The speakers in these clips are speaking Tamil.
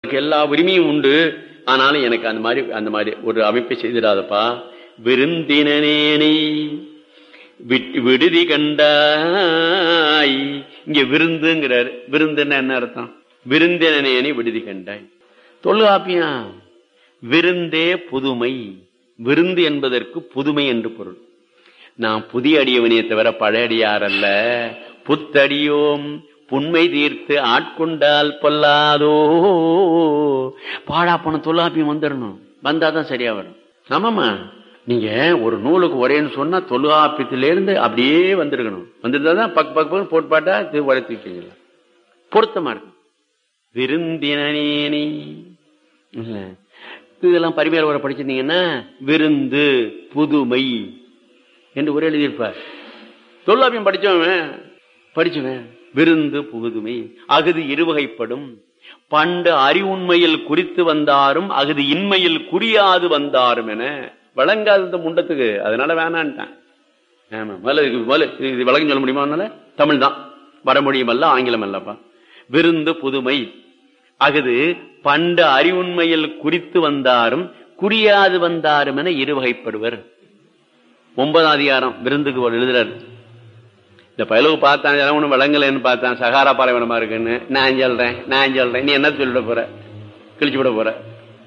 எல்லா உரிமையும் உண்டு ஆனாலும் எனக்கு அந்த மாதிரி அந்த மாதிரி ஒரு அமைப்பை செய்திடாதப்பா விருந்தினனேனை விட்டு விடுதி கண்டாய் இங்க விருந்துங்கிறார் விருந்துன்னா என்ன அர்த்தம் விருந்தினனேனை விடுதி கண்டாய் தொல்காப்பியா விருந்தே புதுமை விருந்து என்பதற்கு புதுமை என்று பொருள் நான் புதிய அடியவனையை தவிர பழைய அடியார் அல்ல புத்தடியோம் புண்மை தீர்த்து ஆட்கொண்டால் பொல்லாதோ பாடா போன தொல்லாப்பியம் வந்துடணும் வந்தாதான் சரியா வரும் ஆமாமா நீங்க ஒரு நூலுக்கு ஒரேன்னு சொன்னா தொல்காப்பியத்திலிருந்து அப்படியே வந்திருக்கணும் வந்துருந்தாதான் பக் பக் பக் போட்டு பாட்டா இது உரைத்துக்கிட்டீங்களா பொருத்தமா இருக்கும் விருந்தினேனி இல்ல இதெல்லாம் பரிமையார் வர படிச்சிருந்தீங்கன்னா விருந்து புதுமை என்று ஒரே எழுதியிருப்பார் தொல்லாப்பியம் படிச்சவன் படிச்சவன் விருந்து புகுதுமை அகுது இருவகைப்படும் பண்டு அறிவுண்மையில் குறித்து வந்தாரும் அகுது இன்மையில் குறியாது வந்தாரும் என வழங்காத இந்த முண்டத்துக்கு அதனால வேணான்ட்டான் ஆமா முதல்ல இதுக்கு முதல்ல இது- இது விளக்கம் சொல்ல முடியுமா அதனால தமிழ் தான் வடமொழியும் அல்ல ஆங்கிலம் அல்லப்பா விருந்து புதுமை அகுது பண்டு அறிவுண்மையில் குறித்து வந்தாரும் குறியாது வந்தாரும் என இருவகைப்படுவர் ஒன்பதாம் அதிகாரம் விருந்துக்கு ஒரு எழுதுறாரு இந்த பயலுக்கு பார்த்தான் இதெல்லாம் ஒன்றும் விளங்கலைன்னு பார்த்தான் சகாரா பாலைவனமா இருக்குன்னு நான் சொல்றேன் நான் சொல்றேன் நீ என்ன சொல்லிட போற கிழிச்சு விட போற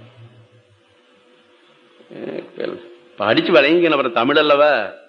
அஹ் படிச்சு விளங்கிக்கணும் அப்புறம் தமிழ் அல்லவா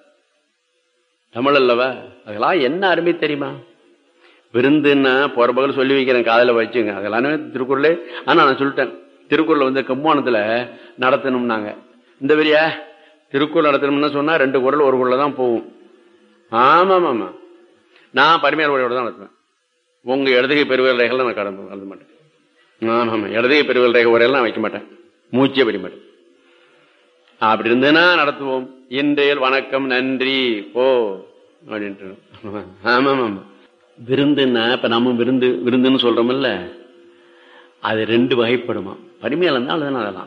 தமிழ் அல்லவா அதெல்லாம் என்ன அருமை தெரியுமா விருந்துன்னா போற பகல் சொல்லி வைக்கிறேன் காதல வச்சுங்க அதெல்லாமே திருக்குறளே ஆனா நான் சொல்லிட்டேன் திருக்குறள் வந்து கம்மானத்துல நடத்தணும்னாங்க இந்த வரியா திருக்குறள் நடத்தணும்னு சொன்னா ரெண்டு குரல் ஒரு குரல்ல தான் போகும் ஆமா ஆமா நான் பரிமையார் உரையோட தான் நடத்துவேன் உங்க இடதுகை பெருவியல் ரேகைகள் நான் கடந்து கலந்து மாட்டேன் ஆமா ஆமா இடதுகை பெருவியல் ரேகை உரையெல்லாம் நான் வைக்க மாட்டேன் மூச்சே படிக்க மாட்டேன் அப்படி இருந்ததுன்னா நடத்துவோம் இன்றைய வணக்கம் நன்றி போ அப்படின்ட்டு ஆமா ஆமா விருந்துன்னா இப்ப நம்ம விருந்து விருந்துன்னு சொல்றோம்ல அது ரெண்டு வகைப்படுமா பரிமையால் இருந்தால் அதுதான் அதெல்லாம்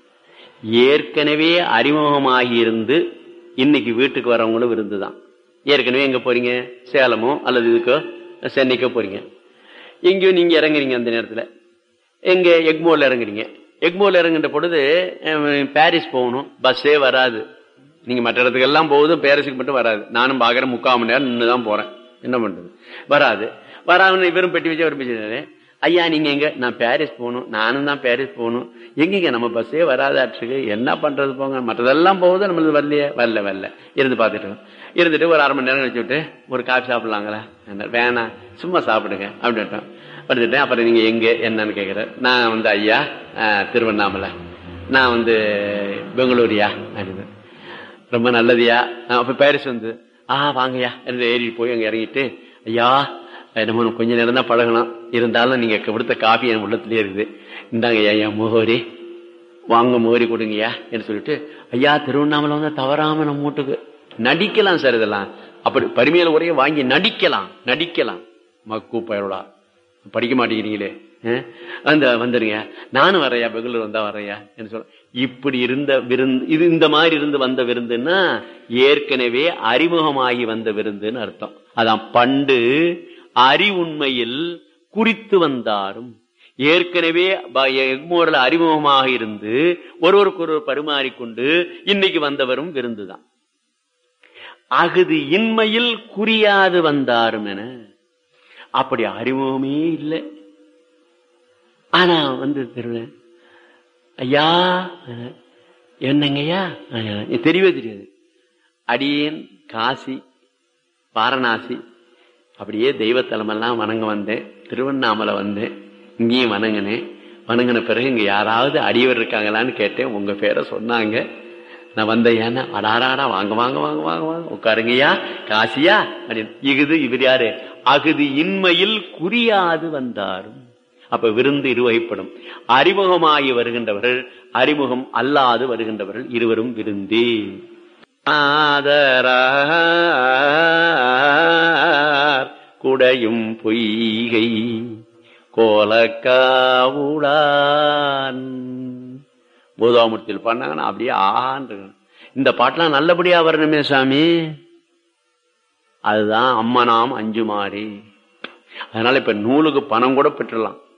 ஏற்கனவே அறிமுகமாகி இருந்து இன்னைக்கு வீட்டுக்கு வரவங்களும் விருந்து தான் ஏற்கனவே எங்க போறீங்க சேலமோ அல்லது இதுக்கோ சென்னைக்கோ போறீங்க எங்கேயோ நீங்க இறங்குறீங்க அந்த நேரத்துல எங்க எக்மோர்ல இறங்குறீங்க எக்மோர்ல இறங்குற பொழுது அஹ், பாரிஸ் போகணும் பஸ்ஸே வராது நீங்க மற்ற இடத்துக்கு எல்லாம் போகுதும் பாரிஸுக்கு மட்டும் வராது நானும் பாக்குறேன் முக்கால் மணி நேரம் நின்று தான் போறேன் என்ன பண்றது வராது வராம இவரும் பெட்டி வச்சு அவர் பேசுறாரு ஐயா நீங்க எங்க நான் பாரிஸ் போகணும் நானும் தான் பாரிஸ் போகணும் எங்கீங்க நம்ம பஸ்ஸே வராதாட்டுக்கு என்ன பண்றது போங்க மற்றதெல்லாம் போகுது நம்மளது வரலையே வரல வரல இருந்து பார்த்துட்டு இருக்கோம். இருந்துட்டு ஒரு அரை மணி நேரம் கழிச்சு விட்டு ஒரு காஃபி சாப்பிடலாங்களா என்றார். வேணாம் சும்மா சாப்பிடுங்க அப்படின்ட்டோம் படுத்துட்டேன் அப்புறம் நீங்க எங்க என்னன்னு கேட்கிறார் நான் வந்து ஐயா அஹ், திருவண்ணாமலை நான் வந்து பெங்களூரியா அப்படின்னு ரொம்ப நல்லதுயா அஹ் அப்ப பாரிஸ் வந்து ஆ வாங்கய்யா என்று ஏறி போய் அங்க இறங்கிட்டு ஐயா நம்ம இன்னும் கொஞ்ச நேரம் தான் பழகணும் இருந்தாலும் நீங்க கொடுத்த காஃபி என் உள்ளத்திலே இருக்குது இந்தாங்க ஐயா என் முகவரி வாங்க முகவரி கொடுங்கய்யா என்று சொல்லிட்டு ஐயா திருவண்ணாமலை வந்து தவறாம நம்ம வீட்டுக்கு நடிக்கலாம் சார் இதெல்லாம் அப்படி பரிமையில உரையை வாங்கி நடிக்கலாம் நடிக்கலாம் மக்கு பயருளா படிக்க மாட்டேங்கிறீங்களே அஹ், அந்த வந்துருங்க நானும் வரையா பெங்களூர் வந்தா வரையா என்று சொல்ல இப்படி இருந்த விருந்து இது இந்த மாதிரி இருந்து வந்த விருந்துன்னா ஏற்கனவே அறிமுகமாகி வந்த விருந்துன்னு அர்த்தம் அதான் பண்டு அறிவுண்மையில் குறித்து வந்தாரும் ஏற்கனவே ப- எக்மோர்ல அறிமுகமாக இருந்து ஒருவருக்கு ஒருவர் பரிமாறிக்கொண்டு இன்னைக்கு வந்தவரும் விருந்துதான் அகுது இன்மையில் குறியாது வந்தாரும் என அப்படி அறிமுகமே இல்லை ஆனா வந்து திருவேன் ஐயா அஹ், என்னங்கய்யா அஹ், இது தெரியவே தெரியாது அடியேன் காசி வாரணாசி அப்படியே தெய்வத்தலமெல்லாம் வணங்க வந்தேன் திருவண்ணாமலை வந்தேன் இங்கேயும் வணங்கினேன் வணங்கின பிறகு இங்க யாராவது அடியவர் இருக்காங்களான்னு கேட்டேன் உங்க பேரை சொன்னாங்க நான் வந்த ஏன்னா அடாராடா வாங்க வாங்க வாங்க வாங்க வாங்க உட்காருங்கய்யா காசியா அப்படின்னு இகுது இவர் யாரு அகுது இன்மையில் குறியாது வந்தாரும் அப்ப விருந்து இருவகைப்படும் அறிமுகமாகி வருகின்றவர்கள் அறிமுகம் அல்லாது வருகின்றவர்கள் இருவரும் விருந்தே ஆதரார் குடையும் பொய்கை கோலக்காவுடான் பூதாமூர்த்தியில் பண்ணாங்கன்னா அப்படியே ஆகான் இந்த பாட்டெல்லாம் நல்லபடியா வரணுமே சாமி அதுதான் அம்மனாம் அஞ்சுமாறி அதனால இப்ப நூலுக்கு பணம் கூட பெற்றுலாம்